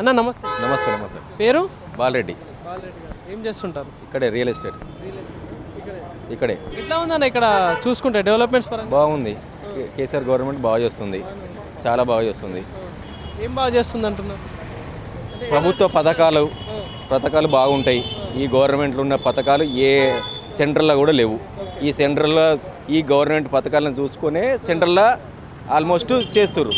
అన్న నమస్తే నమస్తే నమస్తే పేరు బాలరెడ్డి బాలరెడ్డి గారు ఏం చేస్తుంటారు ఇక్కడే రియల్ ఎస్టేట్ ఇక్కడే ఎట్లా ఉందన్న ఇక్కడ చూసుకుంటే డెవలప్మెంట్స్ పరంగా బాగుంది కే- కేసీఆర్ గవర్నమెంట్ బాగా చేస్తుంది చాలా బాగా చేస్తుంది ఏం బాగా చేస్తుంది అంటున్నారు ప్రభుత్వ పథకాలు పథకాలు బాగుంటాయి ఈ గవర్నమెంట్లో ఉన్న పథకాలు ఏ సెంట్రల్లో కూడా లేవు ఈ సెంట్రల్లో ఈ గవర్నమెంట్ పథకాలను చూసుకునే సెంట్రల్లో ఆల్మోస్ట్ చేస్తుర్రు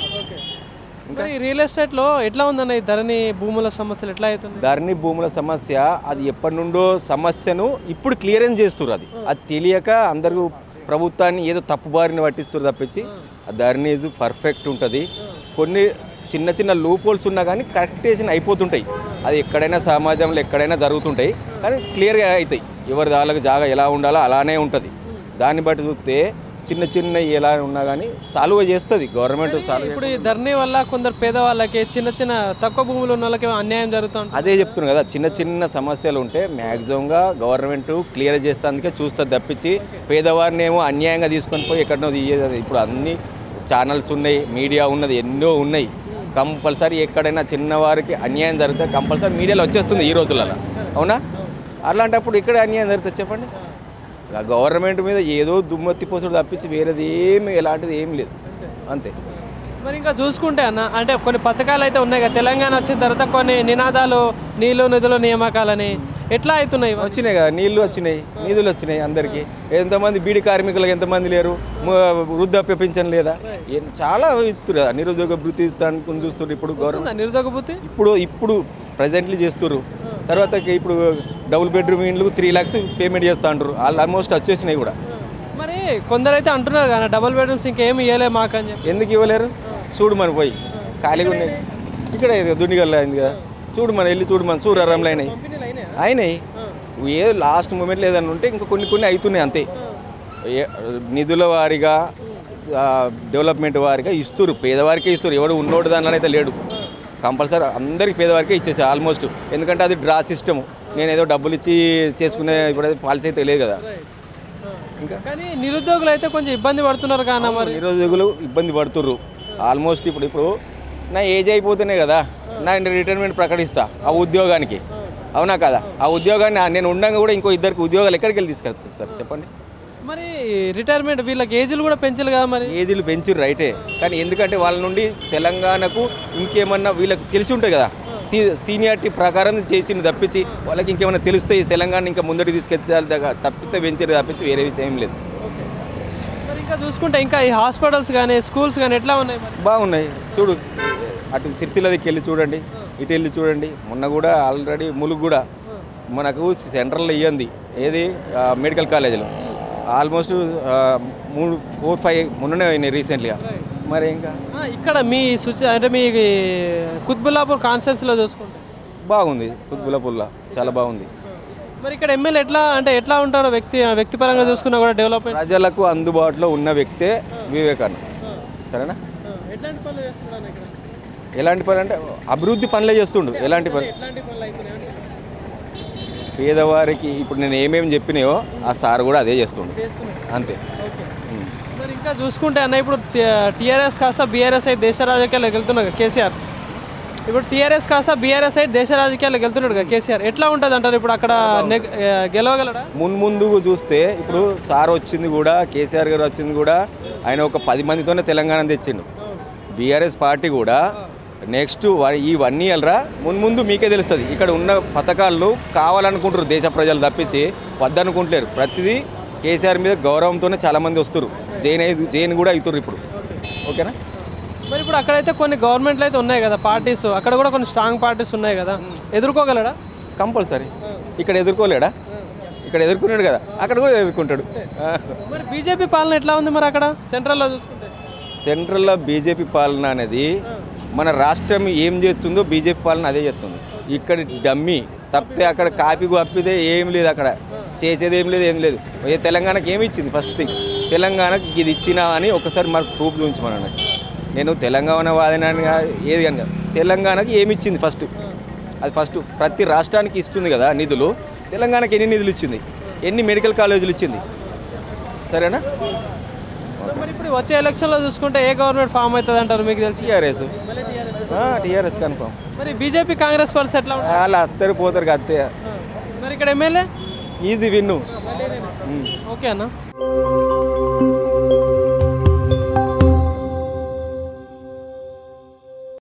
మరి రియల్ ఎస్టేట్లో ఎట్లా ఉందన్న ఈ ధరణి భూముల సమస్యలు ఎట్లా అవుతుంది ధరణి భూముల సమస్య అది ఎప్పటి నుండో సమస్యను ఇప్పుడు క్లియరెన్స్ చేస్తున్నారు అది అది తెలియక అందరూ ప్రభుత్వాన్ని ఏదో తప్పుబారిని పట్టిస్తారు తప్పించి ఆ ధరణి ఈజ్ పర్ఫెక్ట్ ఉంటుంది కొన్ని చిన్న చిన్న లూపోల్స్ ఉన్నా కానీ కరెక్టేషన్ అయిపోతుంటాయి అది ఎక్కడైనా సమాజంలో ఎక్కడైనా జరుగుతుంటాయి కానీ క్లియర్గా అవుతాయి ఎవరి దాళ్ళకి జాగా ఎలా ఉండాలో అలానే ఉంటుంది దాన్ని బట్టి చూస్తే చిన్న చిన్న ఎలా ఉన్నా కానీ సాల్వ్ చేస్తుంది గవర్నమెంట్ సాల్వ్ ఇప్పుడు ఈ ధరణి వల్ల కొందరు పేదవాళ్ళకి చిన్న చిన్న తక్కువ భూములు ఉన్న వాళ్ళకి అన్యాయం జరుగుతుంది అదే చెప్తున్నాను కదా చిన్న చిన్న సమస్యలు ఉంటే మ్యాక్సిమంగా గవర్నమెంట్ క్లియర్ చేస్తానికే చూస్తుంది తప్పించి పేదవారిని ఏమో అన్యాయంగా తీసుకొని పోయి ఎక్కడనో తీయదు ఇప్పుడు అన్ని ఛానల్స్ ఉన్నాయి మీడియా ఉన్నది ఎన్నో ఉన్నాయి కంపల్సరీ ఎక్కడైనా చిన్నవారికి అన్యాయం జరిగితే కంపల్సరీ మీడియాలో వచ్చేస్తుంది ఈ రోజులలో అవునా అలాంటప్పుడు ఇక్కడ అన్యాయం జరుగుతుంది చెప్పండి ఆ గవర్నమెంట్ మీద ఏదో దుమ్మెత్తి పోసుడు తప్పించి వేరేది ఏమి ఎలాంటిది ఏం లేదు అంతే మరి ఇంకా చూసుకుంటే అన్న అంటే కొన్ని పథకాలు అయితే ఉన్నాయి కదా తెలంగాణ వచ్చిన తర్వాత కొన్ని నినాదాలు నీళ్ళు నిధులు నియామకాలని ఎట్లా అవుతున్నాయి ఇవన్నీ? వచ్చినాయి కదా నీళ్లు వచ్చినాయి నిధులు వచ్చినాయి అందరికీ ఎంతమంది బీడి కార్మికులకు ఎంతమంది లేరు మ- వృద్ధాప్య పింఛన్ లేదా ఏం- చాలా ఇస్తున్నారు నిరుద్యోగ వృత్తి ఇస్తాను చూస్తున్నారు ఇప్పుడు గవర్నమెంట్ ఉందా నిరుద్యోగ బుద్ధి ఇప్పుడు ఇప్పుడు ప్రజెంట్లీ చేస్తున్నారు తర్వాత ఇప్పుడు డబుల్ బెడ్రూమ్ ఇండ్లకు త్రీ ల్యాక్స్ పేమెంట్ చేస్తా అంటారు వాళ్ళు ఆల్మోస్ట్ వచ్చేసినాయి కూడా మరి కొందరైతే అంటున్నారు కదా డబుల్ బెడ్రూమ్స్ ఇంకేమి ఇవ్వలే మాకు అని చెప్పి ఎందుకు ఇవ్వలేరు చూడు మన పోయి ఖాళీగా ఉన్నాయి ఇక్కడ దుండిగల్లో అయింది కదా చూడు మన వెళ్ళి చూడు మన సూర్యరంలో అయినాయి కంపెనీలు అయినాయా? అయినాయి ఏ లాస్ట్ మూమెంట్ లేదని ఉంటే ఇంకా కొన్ని కొన్ని అవుతున్నాయి అంతే ఏ- నిధుల వారిగా ఆ, డెవలప్మెంట్ వారిగా ఇస్తారు పేదవారికే ఇస్తారు ఎవడు ఉన్నోడు దానిలో అయితే లేడు కంపల్సరీ అందరికి పేదవారికే ఇచ్చేసి ఆల్మోస్ట్ ఎందుకంటే అది డ్రా సిస్టమ్ నేను ఏదో డబ్బులు ఇచ్చి చేసుకునే ఇప్పుడు పాలసీ అయితే లేదు కదా ఇంకా కానీ నిరుద్యోగులు అయితే కొంచెం ఇబ్బంది పడుతున్నారు కానీ మరి నిరుద్యోగులు ఇబ్బంది పడుతుర్రు ఆల్మోస్ట్ ఇప్పుడు ఇప్పుడు నా ఏజ్ అయిపోతేనే కదా నా రిటైర్మెంట్ ప్రకటిస్తా ఆ ఉద్యోగానికి అవునా కదా ఆ ఉద్యోగాన్ని ఆ- నేను ఉండగా కూడా ఇంకో ఇద్దరికి ఉద్యోగాలు ఎక్కడికి వెళ్ళి తీసుకెళ్తారు చెప్పండి మరి రిటైర్మెంట్ వీళ్ళకి ఏజ్లు కూడా పెంచాలి కదా మరి ఏజీలు పెంచురు రైటే కానీ ఎందుకంటే వాళ్ళ నుండి తెలంగాణకు ఇంకేమన్నా వీళ్ళకి తెలిసి ఉంటుంది కదా సీ సీనియారిటీ ప్రకారం చేసింది తప్పించి వాళ్ళకి ఇంకేమైనా తెలిస్తే ఈ తెలంగాణ ఇంకా ముందరికి తీసుకెళ్ళాలి తగ్గ- తప్పితే పెంచారు తప్పించి వేరే విషయం ఏం లేదు మరి ఇంకా చూసుకుంటే ఇంకా ఈ హాస్పిటల్స్ కానీ స్కూల్స్ కానీ ఎట్లా ఉన్నాయి మరి బాగున్నాయి చూడు అటు సిరిసిల్ల దగ్గరికి వెళ్ళి చూడండి ఇటు వెళ్ళి చూడండి మొన్న కూడా ఆల్రెడీ ములుగు కూడా మనకు సెంట్రల్లో ఇవ్వండి ఏది ఆ, మెడికల్ కాలేజీలో ఆల్మోస్ట్ ఆ, మూడు ఫోర్ ఫైవ్ మొన్ననే అయినాయి రీసెంట్గా మరి ఇంకా ఆ, ఇక్కడ మీ సుచ అంటే మీ కుత్బుల్లాపూర్ కాన్స్టెన్సీలో చూసుకుంటే బాగుంది కుత్బులపుల్లా చాలా బాగుంది మరి ఇక్కడ ఎమ్మెల్యే ఎట్లా అంటే ఎట్లా ఉంటారో వ్యక్తి వ్యక్తిపరంగా చూసుకున్నా కూడా డెవలప్మెంట్ ప్రజలకు అందుబాటులో ఉన్న వ్యక్తే వివేకానంద సరేనా ఎట్లాంటి పనులు చేస్తున్నాను ఇక్కడ ఎలాంటి పని అంటే అభివృద్ధి పనులే చేస్తుండు ఎలాంటి పని ఎట్లాంటి పనులు అవుతున్నాయి పేదవారికి ఇప్పుడు నేను ఏమేమి చెప్పినాయో ఆ సార్ కూడా అదే చేస్తుండు చేస్తున్నాయి అంతే ఓకే ఉం. మరి ఇంకా చూసుకుంటే అన్న ఇప్పుడు టీఆర్ఎస్ కాస్త బీఆర్ఎస్ అయితే దేశ రాజకీయాల్లోకి వెళ్తున్నాడు కదా కేసీఆర్ ఇప్పుడు టీఆర్ఎస్ కాస్త బీఆర్ఎస్ అయితే దేశ రాజకీయాల్లోకి వెళ్తున్నాడు కదా కేసీఆర్ ఎట్లా ఉంటుంది అంటారు ఇప్పుడు అక్కడ నెగ్- ఆ, గెలవగలడా మున్ముందు చూస్తే ఇప్పుడు సార్ వచ్చింది కూడా కేసీఆర్ గారు వచ్చింది కూడా ఆయన ఒక పది మందితోనే తెలంగాణ తెచ్చిండు బీఆర్ఎస్ పార్టీ కూడా నెక్స్ట్ ఈ వన్ ఇయర్రా మున్ముందు మీకే తెలుస్తుంది ఇక్కడ ఉన్న పథకాలు కావాలనుకుంటారు దేశ ప్రజలు తప్పించి వద్దనుకుంటలేరు ప్రతిదీ కేసీఆర్ మీద గౌరవంతోనే చాలామంది వస్తారు జైన్ అయి జైన్ కూడా అవుతారు ఇప్పుడు ఓకేనా మరి ఇప్పుడు అక్కడైతే కొన్ని గవర్నమెంట్లు అయితే ఉన్నాయి కదా పార్టీస్ అక్కడ కూడా కొన్ని స్ట్రాంగ్ పార్టీస్ ఉన్నాయి కదా ఎదుర్కోగలడా కంపల్సరీ ఇక్కడ ఎదుర్కోలేడా ఇక్కడ ఎదుర్కొన్నాడు కదా అక్కడ కూడా ఎదుర్కొంటాడు ఆ. మరి బీజేపీ పాలన ఎట్లా ఉంది మరి అక్కడ సెంట్రల్లో చూసుకుంటే సెంట్రల్లో బీజేపీ పాలన అనేది మన రాష్ట్రం ఏం చేస్తుందో బీజేపీ పాలన అదే చేస్తుంది ఇక్కడ డమ్మి తప్పితే అక్కడ కాపీ కప్పితే ఏం లేదు అక్కడ చేసేది ఏం లేదు ఏం లేదు ఏ తెలంగాణకి ఏమి ఇచ్చింది ఫస్ట్ థింగ్ తెలంగాణకి ఇది ఇచ్చినా అని ఒకసారి మనకు ప్రూఫ్ చూపించమనండి నేను తెలంగాణ వాదినాన్ని కా- ఏది కానీ కాదు. తెలంగాణకి ఏమి ఇచ్చింది ఫస్ట్ అది ఫస్ట్ ప్రతి రాష్ట్రానికి ఇస్తుంది కదా నిధులు తెలంగాణకి ఎన్ని నిధులు ఇచ్చింది ఎన్ని మెడికల్ కాలేజీలు ఇచ్చింది సరేనా సో మరి ఇప్పుడు వచ్చే ఎలక్షన్లో చూసుకుంటే ఏ గవర్నమెంట్ ఫామ్ అవుతుంది అంటారు మీకు తెలిసి టీఆర్ఎస్ మళ్ళీ టీఆర్ఎస్ టీఆర్ఎస్ కన్ఫామ్ మరి బీజేపీ కాంగ్రెస్ పరిస్థితి ఎట్లా ఉంటుంది వాళ్ళు అత్తరు పోతారు అంతే మరి ఇక్కడ ఎమ్మెల్యే ఈజీ విన్ను ఓకే అన్న